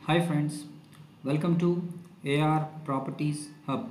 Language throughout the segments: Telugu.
Hi friends, welcome to AR Properties Hub.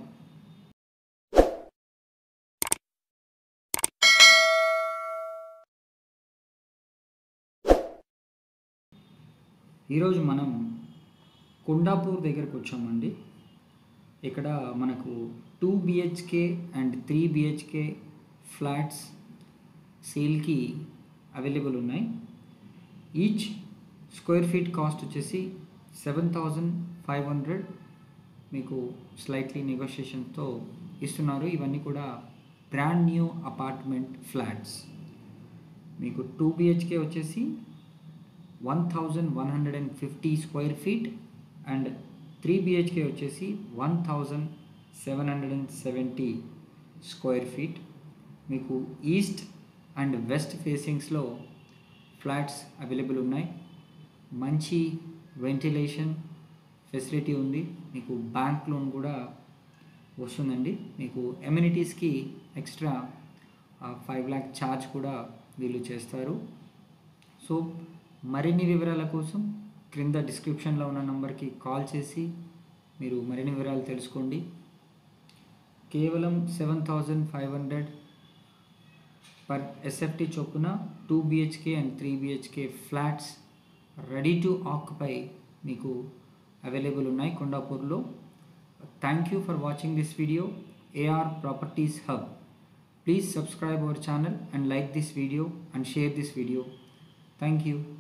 ఈరోజు మనం కొండాపూర్ దగ్గరకు వచ్చామండి ఇక్కడ మనకు two BHK and three BHK flats సేల్కి అవైలబుల్ ఉన్నాయి ఈచ్ స్క్వేర్ ఫీట్ కాస్ట్ వచ్చేసి సెవెన్ థౌజండ్ ఫైవ్ హండ్రెడ్ మీకు స్లైట్లీ నెగోషియేషన్తో ఇస్తున్నారు ఇవన్నీ కూడా బ్రాండ్ న్యూ అపార్ట్మెంట్ ఫ్లాట్స్ మీకు టూ బిహెచ్కే వచ్చేసి one thousand one hundred and fifty square feet అండ్ త్రీ బిహెచ్కే వచ్చేసి one thousand seven hundred and seventy square feet మీకు ఈస్ట్ అండ్ వెస్ట్ ఫేసింగ్స్లో ఫ్లాట్స్ అవైలబుల్ ఉన్నాయి మంచి వెంటిలేషన్ ఫెసిలిటీ ఉంది మీకు బ్యాంక్ లోన్ కూడా వస్తుందండి మీకు ఎమ్యూనిటీస్కి ఎక్స్ట్రా ఫైవ్ ల్యాక్ ఛార్జ్ కూడా వీళ్ళు చేస్తారు సో మరిన్ని వివరాల కోసం క్రింద డిస్క్రిప్షన్లో ఉన్న నంబర్కి కాల్ చేసి మీరు మరిన్ని వివరాలు తెలుసుకోండి కేవలం seven thousand five hundred per SFT చొప్పున two BHK and three BHK flats ready to occupy మీకు అవైలబుల్ ఉన్నాయి కొండాపూర్లో thank you for watching this video AR properties hub please subscribe our channel and like this video and share this video thank you